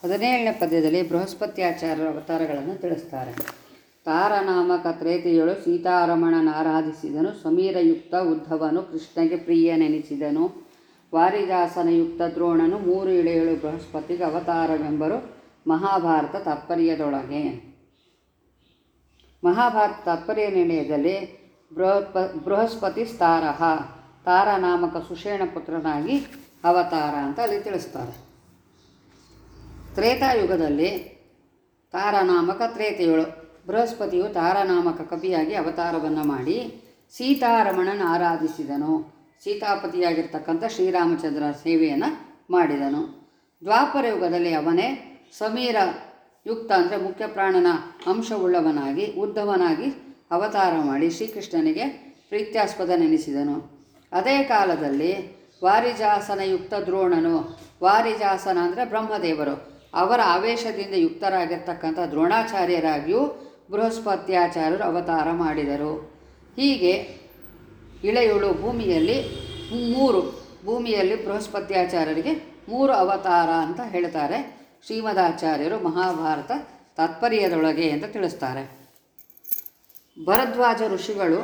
ಹದಿನೇಳನೇ ಪದ್ಯದಲ್ಲಿ ಬೃಹಸ್ಪತ್ಯಾಚಾರ್ಯರ ಅವತಾರಗಳನ್ನು ತಿಳಿಸ್ತಾರೆ ತಾರನಾಮಕ ತ್ರೇತೆಯಳು ಸೀತಾರಮಣನಾರಾಧಿಸಿದನು ಸಮೀರಯುಕ್ತ ಉದ್ಧವನು ಕೃಷ್ಣಗೆ ಪ್ರಿಯನೆನಿಸಿದನು ವಾರಿದಾಸನಯುಕ್ತ ದ್ರೋಣನು ಮೂರು ಇಳೆಯಳು ಬೃಹಸ್ಪತಿಗೆ ಅವತಾರವೆಂಬರು ಮಹಾಭಾರತ ತಾತ್ಪರ್ಯದೊಳಗೆ ಮಹಾಭಾರತ ತಾತ್ಪರ್ಯ ನಿರ್ಣಯದಲ್ಲಿ ಬೃಹಸ್ಪ ಬೃಹಸ್ಪತಿ ಸ್ತಾರಹ ತಾರ ನಾಮಕ ಸುಷೇಣ ಪುತ್ರನಾಗಿ ಅವತಾರ ಅಂತ ಅಲ್ಲಿ ತಿಳಿಸ್ತಾರೆ ತ್ರೇತಾಯುಗದಲ್ಲಿ ತಾರನಾಮಕ ತ್ರೇತೆಯಳು ಬೃಹಸ್ಪತಿಯು ತಾರನಾಮಕ ಕಪಿಯಾಗಿ ಅವತಾರವನ್ನು ಮಾಡಿ ಸೀತಾರಮಣನ ಆರಾಧಿಸಿದನು ಸೀತಾಪತಿಯಾಗಿರ್ತಕ್ಕಂಥ ಶ್ರೀರಾಮಚಂದ್ರ ಸೇವೆಯನ್ನು ಮಾಡಿದನು ದ್ವಾಪರ ಯುಗದಲ್ಲಿ ಅವನೇ ಸಮೀರ ಯುಕ್ತ ಅಂದರೆ ಮುಖ್ಯ ಪ್ರಾಣನ ಅಂಶವುಳ್ಳವನಾಗಿ ಉದ್ಧವನಾಗಿ ಅವತಾರ ಮಾಡಿ ಶ್ರೀಕೃಷ್ಣನಿಗೆ ಪ್ರೀತ್ಯಾಸ್ಪದನೆನಿಸಿದನು ಅದೇ ಕಾಲದಲ್ಲಿ ವಾರಿಜಾಸನ ಯುಕ್ತ ದ್ರೋಣನು ವಾರಿಜಾಸನ ಅಂದರೆ ಬ್ರಹ್ಮದೇವರು ಅವರ ಆವೇಶದಿಂದ ಯುಕ್ತರಾಗಿರ್ತಕ್ಕಂಥ ದ್ರೋಣಾಚಾರ್ಯರಾಗಿಯೂ ಬೃಹಸ್ಪತ್ಯಾಚಾರ್ಯರು ಅವತಾರ ಮಾಡಿದರು ಹೀಗೆ ಇಳೆಯುಳು ಭೂಮಿಯಲ್ಲಿ ಮೂರು ಭೂಮಿಯಲ್ಲಿ ಬೃಹಸ್ಪತ್ಯಾಚಾರ್ಯರಿಗೆ ಮೂರು ಅವತಾರ ಅಂತ ಹೇಳ್ತಾರೆ ಶ್ರೀಮದಾಚಾರ್ಯರು ಮಹಾಭಾರತ ತಾತ್ಪರ್ಯದೊಳಗೆ ಅಂತ ತಿಳಿಸ್ತಾರೆ ಭರದ್ವಾಜ ಋಷಿಗಳು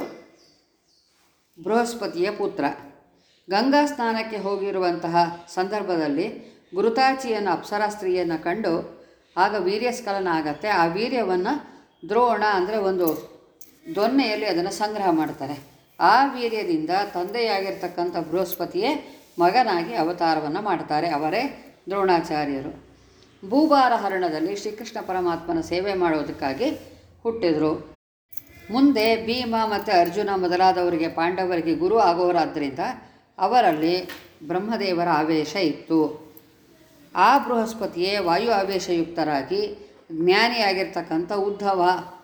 ಬೃಹಸ್ಪತಿಯ ಪುತ್ರ ಗಂಗಾ ಸ್ನಾನಕ್ಕೆ ಹೋಗಿರುವಂತಹ ಸಂದರ್ಭದಲ್ಲಿ ಗುರುತಾಚಿಯನ್ನು ಅಪ್ಸರಾ ಸ್ತ್ರೀಯನ್ನು ಕಂಡು ಆಗ ವೀರ್ಯಸ್ಖಲನ ಆಗತ್ತೆ ಆ ವೀರ್ಯವನ್ನು ದ್ರೋಣ ಅಂದರೆ ಒಂದು ದೊನ್ನೆಯಲ್ಲಿ ಅದನ್ನು ಸಂಗ್ರಹ ಮಾಡ್ತಾರೆ ಆ ವೀರ್ಯದಿಂದ ತಂದೆಯಾಗಿರ್ತಕ್ಕಂಥ ಬೃಹಸ್ಪತಿಯೇ ಮಗನಾಗಿ ಅವತಾರವನ್ನು ಮಾಡ್ತಾರೆ ಅವರೇ ದ್ರೋಣಾಚಾರ್ಯರು ಭೂಭಾರ ಹರಣದಲ್ಲಿ ಶ್ರೀಕೃಷ್ಣ ಪರಮಾತ್ಮನ ಸೇವೆ ಮಾಡೋದಕ್ಕಾಗಿ ಹುಟ್ಟಿದರು ಮುಂದೆ ಭೀಮ ಮತ್ತು ಅರ್ಜುನ ಮೊದಲಾದವರಿಗೆ ಪಾಂಡವರಿಗೆ ಗುರು ಆಗೋರಾದ್ದರಿಂದ ಅವರಲ್ಲಿ ಬ್ರಹ್ಮದೇವರ ಆವೇಶ ಇತ್ತು ಆ ಬೃಹಸ್ಪತಿಯೇ ವಾಯು ಆವೇಶಯುಕ್ತರಾಗಿ ಜ್ಞಾನಿಯಾಗಿರ್ತಕ್ಕಂಥ ಉದ್ಧವ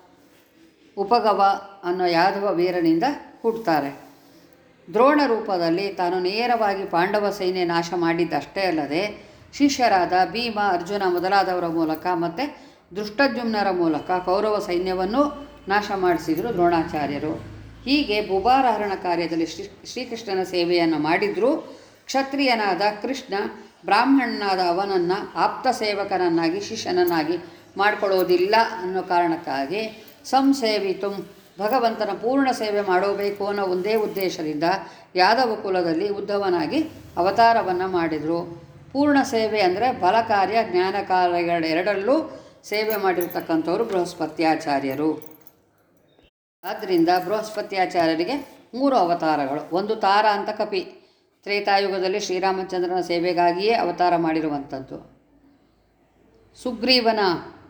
ಉಪಗವ ಅನ್ನೋ ಯಾದವ ವೀರನಿಂದ ಹುಟ್ಟುತ್ತಾರೆ ದ್ರೋಣ ರೂಪದಲ್ಲಿ ತಾನು ನೇರವಾಗಿ ಪಾಂಡವ ಸೈನ್ಯ ನಾಶ ಮಾಡಿದ್ದಷ್ಟೇ ಅಲ್ಲದೆ ಶಿಷ್ಯರಾದ ಭೀಮ ಅರ್ಜುನ ಮೊದಲಾದವರ ಮೂಲಕ ಮತ್ತು ದೃಷ್ಟದ್ಯುಮ್ನರ ಮೂಲಕ ಕೌರವ ಸೈನ್ಯವನ್ನು ನಾಶ ಮಾಡಿಸಿದರು ದ್ರೋಣಾಚಾರ್ಯರು ಹೀಗೆ ಬುಬಾರಹರಣ ಕಾರ್ಯದಲ್ಲಿ ಶ್ರೀ ಶ್ರೀಕೃಷ್ಣನ ಸೇವೆಯನ್ನು ಮಾಡಿದರೂ ಕ್ಷತ್ರಿಯನಾದ ಕೃಷ್ಣ ಬ್ರಾಹ್ಮಣನಾದ ಅವನನ್ನು ಆಪ್ತ ಸೇವಕನನ್ನಾಗಿ ಶಿಷ್ಯನನ್ನಾಗಿ ಮಾಡಿಕೊಳ್ಳೋದಿಲ್ಲ ಅನ್ನೋ ಕಾರಣಕ್ಕಾಗಿ ಸಂಸೇವಿತು ಭಗವಂತನ ಪೂರ್ಣ ಸೇವೆ ಮಾಡಬೇಕು ಅನ್ನೋ ಒಂದೇ ಉದ್ದೇಶದಿಂದ ಯಾದವ ಕುಲದಲ್ಲಿ ಉದ್ಧವನಾಗಿ ಅವತಾರವನ್ನು ಮಾಡಿದರು ಪೂರ್ಣ ಸೇವೆ ಅಂದರೆ ಬಲ ಕಾರ್ಯ ಜ್ಞಾನ ಕಾರ್ಯಗಳೆರಡರಲ್ಲೂ ಸೇವೆ ಮಾಡಿರ್ತಕ್ಕಂಥವ್ರು ಬೃಹಸ್ಪತ್ಯಾಚಾರ್ಯರು ಆದ್ದರಿಂದ ಬೃಹಸ್ಪತ್ಯಾಚಾರ್ಯರಿಗೆ ಮೂರು ಅವತಾರಗಳು ಒಂದು ತಾರ ಅಂತ ಕಪಿ ತ್ರೇತಾಯುಗದಲ್ಲಿ ಶ್ರೀರಾಮಚಂದ್ರನ ಸೇವೆಗಾಗಿಯೇ ಅವತಾರ ಮಾಡಿರುವಂಥದ್ದು ಸುಗ್ರೀವನ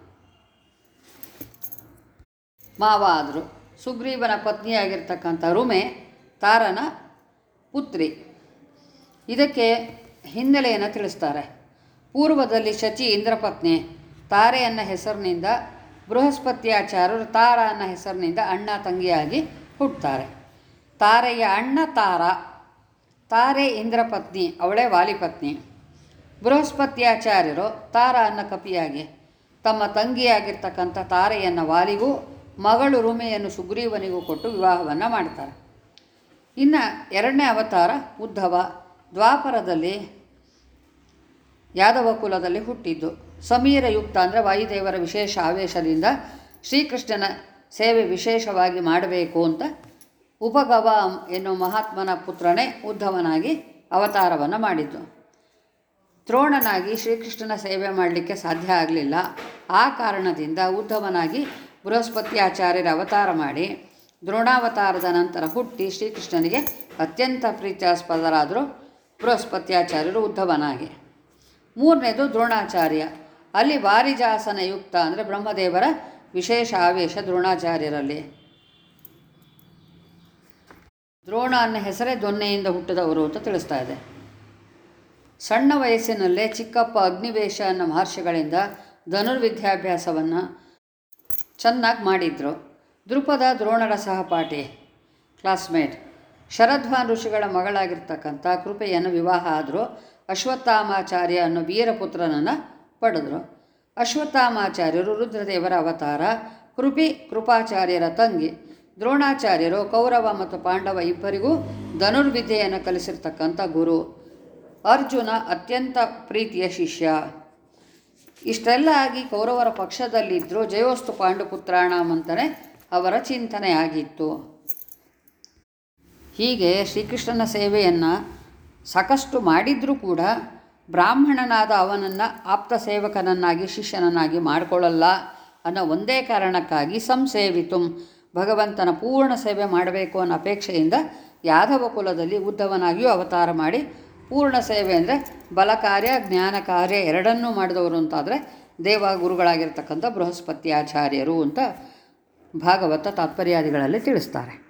ಮಾವ ಆದರು ಸುಗ್ರೀವನ ಪತ್ನಿಯಾಗಿರ್ತಕ್ಕಂಥ ರುಮೆ ತಾರನ ಪುತ್ರಿ ಇದಕ್ಕೆ ಹಿನ್ನೆಲೆಯನ್ನು ತಿಳಿಸ್ತಾರೆ ಪೂರ್ವದಲ್ಲಿ ಶಚಿ ಇಂದ್ರಪತ್ನಿ ತಾರೆ ಅನ್ನೋ ಹೆಸರಿನಿಂದ ಬೃಹಸ್ಪತ್ಯಾಚಾರ್ಯರು ತಾರ ಅನ್ನೋ ಹೆಸರಿನಿಂದ ಅಣ್ಣ ತಂಗಿಯಾಗಿ ಹುಟ್ಟುತ್ತಾರೆ ತಾರೆಯ ಅಣ್ಣ ತಾರ ತಾರೆ ಇಂದ್ರಪತ್ನಿ ಅವಳೇ ವಾಲಿಪತ್ನಿ ಬೃಹಸ್ಪತ್ಯಾಚಾರ್ಯರು ತಾರ ಅನ್ನೋ ಕಪಿಯಾಗಿ ತಮ್ಮ ತಂಗಿಯಾಗಿರ್ತಕ್ಕಂಥ ತಾರೆಯನ್ನು ವಾಲಿಗೂ ಮಗಳು ರುಮೆಯನ್ನು ಸುಗ್ರೀವನಿಗೂ ಕೊಟ್ಟು ವಿವಾಹವನ್ನು ಮಾಡ್ತಾರೆ ಇನ್ನು ಎರಡನೇ ಅವತಾರ ಉದ್ಧವ ದ್ವಾಪರದಲ್ಲಿ ಯಾದವ ಕುಲದಲ್ಲಿ ಹುಟ್ಟಿದ್ದು ಸಮೀರ ಯುಕ್ತ ಅಂದರೆ ವಾಯುದೇವರ ವಿಶೇಷ ಆವೇಶದಿಂದ ಶ್ರೀಕೃಷ್ಣನ ಸೇವೆ ವಿಶೇಷವಾಗಿ ಮಾಡಬೇಕು ಅಂತ ಉಪಗವ ಎನ್ನುವ ಮಹಾತ್ಮನ ಪುತ್ರನೇ ಉದ್ಧವನಾಗಿ ಅವತಾರವನ್ನು ಮಾಡಿದ್ದು ದ್ರೋಣನಾಗಿ ಶ್ರೀಕೃಷ್ಣನ ಸೇವೆ ಮಾಡಲಿಕ್ಕೆ ಸಾಧ್ಯ ಆಗಲಿಲ್ಲ ಆ ಕಾರಣದಿಂದ ಉದ್ಧವನಾಗಿ ಬೃಹಸ್ಪತ್ಯಾಚಾರ್ಯರ ಅವತಾರ ಮಾಡಿ ದ್ರೋಣಾವತಾರದ ನಂತರ ಹುಟ್ಟಿ ಶ್ರೀಕೃಷ್ಣನಿಗೆ ಅತ್ಯಂತ ಪ್ರೀತ್ಯಾಸ್ಪದರಾದರು ಬೃಹಸ್ಪತ್ಯಾಚಾರ್ಯರು ಉದ್ಧವನಾಗಿ ಮೂರನೇದು ದ್ರೋಣಾಚಾರ್ಯ ಅಲ್ಲಿ ವಾರಿಜಾಸನ ಯುಕ್ತ ಅಂದರೆ ಬ್ರಹ್ಮದೇವರ ವಿಶೇಷ ಆವೇಶ ದ್ರೋಣಾಚಾರ್ಯರಲ್ಲಿ ದ್ರೋಣ ಅನ್ನೋ ಹೆಸರೇ ದೊನ್ನೆಯಿಂದ ಹುಟ್ಟಿದವರು ಅಂತ ತಿಳಿಸ್ತಾ ಇದೆ ಸಣ್ಣ ವಯಸ್ಸಿನಲ್ಲೇ ಚಿಕ್ಕಪ್ಪ ಅಗ್ನಿವೇಶ ಅನ್ನೋ ಮಹರ್ಷಿಗಳಿಂದ ಧನುರ್ವಿದ್ಯಾಭ್ಯಾಸವನ್ನು ಚೆನ್ನಾಗಿ ಮಾಡಿದರು ದೃಪದ ದ್ರೋಣರ ಸಹಪಾಠಿ ಕ್ಲಾಸ್ಮೇಟ್ ಶರದ್ವಾನ್ ಋಷಿಗಳ ಮಗಳಾಗಿರ್ತಕ್ಕಂಥ ಕೃಪೆಯನ್ನು ವಿವಾಹ ಆದರೂ ಅಶ್ವತ್ಥಾಮಾಚಾರ್ಯ ಅನ್ನೋ ವೀರಪುತ್ರನನ್ನು ಪಡೆದರು ಅಶ್ವತ್ಥಾಮಾಚಾರ್ಯರು ರುದ್ರದೇವರ ಅವತಾರ ಕೃಪಿ ಕೃಪಾಚಾರ್ಯರ ತಂಗಿ ದ್ರೋಣಾಚಾರ್ಯರು ಕೌರವ ಮತ್ತು ಪಾಂಡವ ಇಬ್ಬರಿಗೂ ಧನುರ್ವಿದ್ಯೆಯನ್ನು ಕಲಿಸಿರ್ತಕ್ಕಂಥ ಗುರು ಅರ್ಜುನ ಅತ್ಯಂತ ಪ್ರೀತಿಯ ಶಿಷ್ಯ ಇಷ್ಟೆಲ್ಲ ಆಗಿ ಕೌರವರ ಪಕ್ಷದಲ್ಲಿದ್ದರೂ ಜಯೋಸ್ತು ಪಾಂಡುಪುತ್ರಾಣಂ ಅಂತಲೇ ಅವರ ಚಿಂತನೆ ಆಗಿತ್ತು ಹೀಗೆ ಶ್ರೀಕೃಷ್ಣನ ಸೇವೆಯನ್ನು ಸಾಕಷ್ಟು ಮಾಡಿದರೂ ಕೂಡ ಬ್ರಾಹ್ಮಣನಾದ ಅವನನ್ನು ಆಪ್ತ ಸೇವಕನನ್ನಾಗಿ ಶಿಷ್ಯನನ್ನಾಗಿ ಮಾಡಿಕೊಳ್ಳಲ್ಲ ಅನ್ನೋ ಒಂದೇ ಕಾರಣಕ್ಕಾಗಿ ಸಂಸೇವಿತು ಭಗವಂತನ ಪೂರ್ಣ ಸೇವೆ ಮಾಡಬೇಕು ಅನ್ನೋ ಅಪೇಕ್ಷೆಯಿಂದ ಯಾದವ ಕುಲದಲ್ಲಿ ಉದ್ಧವನಾಗಿಯೂ ಅವತಾರ ಮಾಡಿ ಪೂರ್ಣ ಸೇವೆ ಅಂದರೆ ಬಲ ಕಾರ್ಯ ಜ್ಞಾನ ಕಾರ್ಯ ಎರಡನ್ನೂ ಮಾಡಿದವರು ಅಂತಾದರೆ ದೇವ ಗುರುಗಳಾಗಿರ್ತಕ್ಕಂಥ ಬೃಹಸ್ಪತಿ ಆಚಾರ್ಯರು ಅಂತ ಭಾಗವತ ತಾತ್ಪರ್ಯಾದಿಗಳಲ್ಲಿ ತಿಳಿಸ್ತಾರೆ